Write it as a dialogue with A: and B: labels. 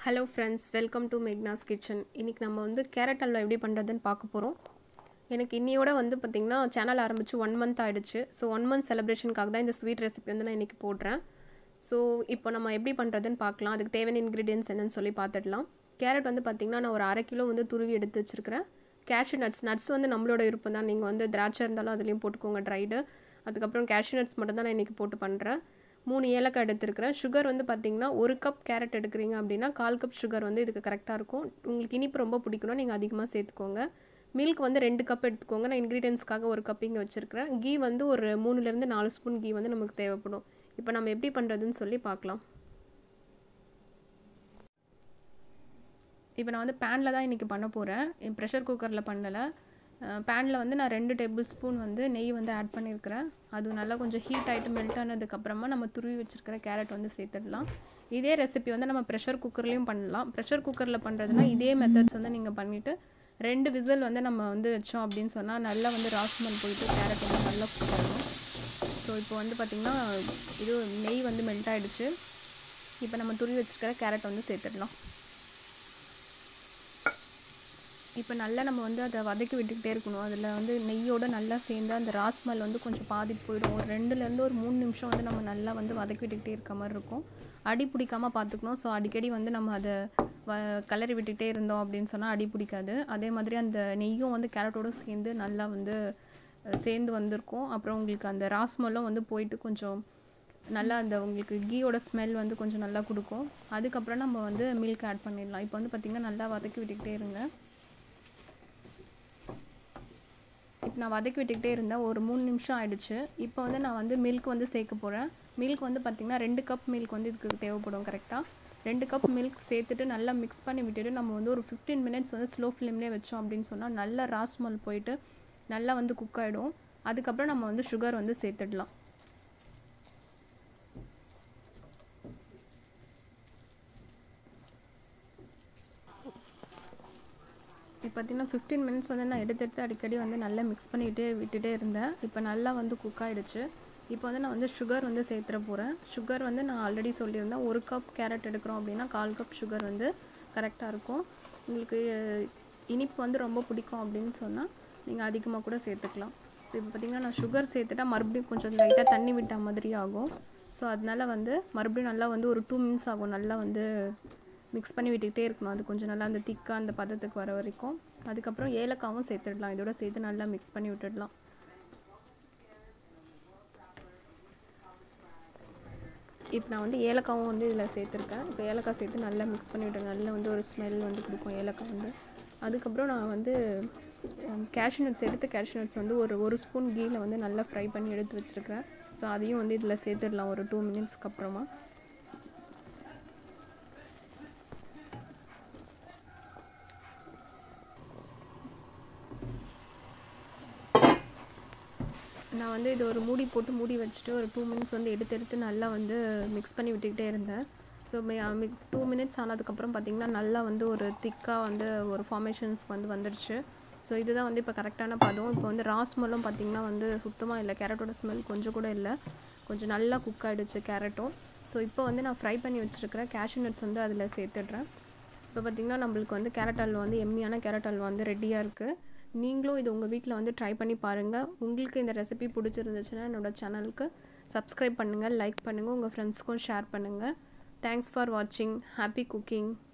A: hello friends welcome to Meghna's kitchen இன்றைக்கி நம்ம வந்து கேரட் அல்வா எப்படி பண்ணுறதுன்னு பார்க்க போகிறோம் எனக்கு இன்னையோட வந்து பார்த்திங்கன்னா சேனல் ஆரம்பித்து ஒன் மந்த் ஆகிடுச்சு ஸோ ஒன் மந்த் செலிப்ரேஷனுக்காக தான் இந்த ஸ்வீட் ரெசிபி வந்து நான் இன்றைக்கி போடுறேன் ஸோ இப்போ நம்ம எப்படி பண்ணுறதுன்னு பார்க்கலாம் அதுக்கு தேவையான இன்க்ரீடியன்ஸ் என்னன்னு சொல்லி பார்த்துடலாம் கேரட் வந்து பார்த்திங்கன்னா நான் ஒரு அரை கிலோ வந்து துருவி எடுத்து வச்சுருக்கிறேன் கேஷ்யூ நட்ஸ் நட்ஸ் வந்து நம்மளோட விருப்பம் தான் நீங்கள் வந்து திராட்சை இருந்தாலும் அதுலேயும் போட்டுக்கோங்க ட்ரைடு அதுக்கப்புறம் கேஷ்யூ நட்ஸ் மட்டும் தான் நான் இன்றைக்கி போட்டு பண்ணுறேன் மூணு ஏலக்காய் எடுத்துருக்கிறேன் சுகர் வந்து பார்த்திங்கன்னா ஒரு கப் கேரட் எடுக்கிறீங்க அப்படின்னா கால் கப் சுகர் வந்து இதுக்கு கரெக்டாக இருக்கும் உங்களுக்கு இனிப்பு ரொம்ப பிடிக்கணும் நீங்கள் அதிகமாக சேர்த்துக்கோங்க மில்க் வந்து ரெண்டு கப் எடுத்துக்கோங்க நான் இன்க்ரீடியன்ஸ்க்காக ஒரு கப் இங்கே வச்சுருக்கிறேன் கீ வந்து ஒரு மூணுலேருந்து நாலு ஸ்பூன் கீ வந்து நமக்கு தேவைப்படும் இப்போ நம்ம எப்படி பண்ணுறதுன்னு சொல்லி பார்க்கலாம் இப்போ நான் வந்து பேனில் தான் இன்றைக்கி பண்ண போகிறேன் என் ப்ரெஷர் குக்கரில் பண்ணலை பேனில் வந்து நான் ரெண்டு டேபிள் ஸ்பூன் வந்து நெய் வந்து ஆட் பண்ணியிருக்கிறேன் அது நல்லா கொஞ்சம் ஹீட் ஆகிட்டு மெல்ட் ஆனதுக்கப்புறமா நம்ம துருவி வச்சுருக்கிற கேரட் வந்து சேர்த்துடலாம் இதே ரெசிபி வந்து நம்ம ப்ரெஷர் குக்கர்லேயும் பண்ணலாம் ப்ரெஷர் குக்கரில் பண்ணுறதுனா இதே மெத்தட்ஸ் வந்து நீங்கள் பண்ணிவிட்டு ரெண்டு விசில் வந்து நம்ம வந்து வச்சோம் அப்படின்னு சொன்னால் நல்லா வந்து ராஸ்மல் போயிட்டு கேரட் வந்து நல்லா குக் ஆகும் ஸோ இப்போ வந்து பார்த்திங்கன்னா இது நெய் வந்து மெல்ட் ஆகிடுச்சு இப்போ நம்ம துருவி வச்சுருக்கிற கேரட் வந்து சேர்த்துடலாம் இப்போ நல்லா நம்ம வந்து அதை வதக்கி விட்டுக்கிட்டே இருக்கணும் அதில் வந்து நெய்யோடு நல்லா சேர்ந்து அந்த ராஸ்மல் வந்து கொஞ்சம் பாதிக்கு போயிடும் ஒரு ரெண்டுலேருந்து ஒரு மூணு நிமிஷம் வந்து நம்ம நல்லா வந்து வதக்கி விட்டுக்கிட்டே இருக்க மாதிரி இருக்கும் அடி பிடிக்காமல் பார்த்துக்கணும் ஸோ அடிக்கடி வந்து நம்ம அதை வ கலரி விட்டுக்கிட்டே இருந்தோம் அப்படின்னு சொன்னால் அடி பிடிக்காது அதே மாதிரி அந்த நெய்யும் வந்து கேரட்டோடு சேர்ந்து நல்லா வந்து சேர்ந்து வந்திருக்கும் அப்புறம் உங்களுக்கு அந்த ராஸ்மலும் வந்து போயிட்டு கொஞ்சம் நல்லா அந்த உங்களுக்கு கீயோட ஸ்மெல் வந்து கொஞ்சம் நல்லா கொடுக்கும் அதுக்கப்புறம் நம்ம வந்து மில்க் ஆட் பண்ணிடலாம் இப்போ வந்து பார்த்திங்கன்னா நல்லா வதக்கி விட்டுக்கிட்டே இருங்க இப்போ நான் வதக்கி விட்டுக்கிட்டே இருந்தேன் ஒரு மூணு நிமிஷம் ஆயிடுச்சு இப்போ வந்து நான் வந்து மில்க் வந்து சேர்க்க போகிறேன் மில்க் வந்து பார்த்திங்கன்னா ரெண்டு கப் மில்க் வந்து இதுக்கு தேவைப்படும் கரெக்டாக ரெண்டு கப் மில்க் சேர்த்துட்டு நல்லா மிக்ஸ் பண்ணி விட்டுட்டு நம்ம வந்து ஒரு ஃபிஃப்டீன் மினிட்ஸ் வந்து ஸ்லோ ஃப்ளேம்லேயே வச்சோம் அப்படின்னு சொன்னால் நல்லா ராஸ்மல் போயிட்டு நல்லா வந்து குக் ஆகிடும் அதுக்கப்புறம் நம்ம வந்து சுகர் வந்து சேர்த்துடலாம் இப்போ பார்த்திங்கன்னா ஃபிஃப்டீன் மினிட்ஸ் வந்து நான் எடுத்து எடுத்து அடிக்கடி வந்து நல்லா மிக்ஸ் பண்ணிக்கிட்டே விட்டுட்டே இருந்தேன் இப்போ நல்லா வந்து குக் ஆகிடுச்சு இப்போ வந்து நான் வந்து சுகர் வந்து சேர்த்துற போகிறேன் சுகர் வந்து நான் ஆல்ரெடி சொல்லியிருந்தேன் ஒரு கப் கேரட் எடுக்கிறோம் அப்படின்னா கால் கப் சுகர் வந்து கரெக்டாக இருக்கும் உங்களுக்கு இனிப்பு வந்து ரொம்ப பிடிக்கும் அப்படின்னு சொன்னால் நீங்கள் அதிகமாக கூட சேர்த்துக்கலாம் ஸோ இப்போ பார்த்திங்கன்னா நான் சுகர் சேர்த்துட்டா மறுபடியும் கொஞ்சம் லைட்டாக தண்ணி விட்ட மாதிரி ஆகும் ஸோ அதனால் வந்து மறுபடியும் நல்லா வந்து ஒரு டூ மினிட்ஸ் ஆகும் நல்லா வந்து மிக்ஸ் பண்ணி விட்டுக்கிட்டே இருக்கணும் அது கொஞ்சம் நல்லா அந்த திக்காக அந்த பதத்துக்கு வர வரைக்கும் அதுக்கப்புறம் ஏலக்காவும் சேர்த்துடலாம் இதோட சேர்த்து நல்லா மிக்ஸ் பண்ணி விட்டுடலாம் இப்போ நான் வந்து ஏலக்காவும் வந்து இதில் சேர்த்துருக்கேன் இப்போ ஏலக்காய் சேர்த்து நல்லா மிக்ஸ் பண்ணி விட்டேன் நல்லா வந்து ஒரு ஸ்மெல் வந்து கொடுக்கும் ஏலக்காய் வந்து அதுக்கப்புறம் நான் வந்து கேஷ்யூ நட்ஸ் எடுத்து கேஷ்யூ நட்ஸ் வந்து ஒரு ஒரு ஸ்பூன் கீயில் வந்து நல்லா ஃப்ரை பண்ணி எடுத்து வச்சுருக்கிறேன் ஸோ அதையும் வந்து இதில் சேர்த்துடலாம் ஒரு டூ மினிட்ஸ்க்கு அப்புறமா நான் வந்து இது ஒரு மூடி போட்டு மூடி வச்சுட்டு ஒரு டூ மினிட்ஸ் வந்து எடுத்து எடுத்து நல்லா வந்து மிக்ஸ் பண்ணி விட்டுக்கிட்டே இருந்தேன் ஸோ டூ மினிட்ஸ் ஆனதுக்கப்புறம் பார்த்திங்கன்னா நல்லா வந்து ஒரு திக்காக வந்து ஒரு ஃபார்மேஷன்ஸ் வந்து வந்துடுச்சு ஸோ இதுதான் வந்து இப்போ கரெக்டான பதம் இப்போ வந்து ராஸ்மெல்லும் பார்த்திங்கன்னா வந்து சுத்தமாக இல்லை கேரட்டோட ஸ்மெல் கொஞ்சம் கூட இல்லை கொஞ்சம் நல்லா குக் ஆகிடுச்சு கேரட்டும் ஸோ இப்போ வந்து நான் ஃப்ரை பண்ணி வச்சுருக்கிறேன் கேஷ்யூ நட்ஸ் வந்து அதில் சேர்த்துடுறேன் இப்போ பார்த்திங்கன்னா நம்மளுக்கு வந்து கேரட் அல்வா வந்து எம்மியான கேரட் அல்வா வந்து ரெடியாக இருக்குது நீங்களும் இது உங்கள் வீட்டில் வந்து ட்ரை பண்ணி பாருங்கள் உங்களுக்கு இந்த ரெசிபி பிடிச்சிருந்துச்சுன்னா என்னோடய சேனலுக்கு சப்ஸ்கிரைப் பண்ணுங்கள் லைக் பண்ணுங்கள் உங்கள் ஃப்ரெண்ட்ஸ்க்கும் ஷேர் பண்ணுங்கள் தேங்க்ஸ் ஃபார் வாட்சிங் ஹாப்பி குக்கிங்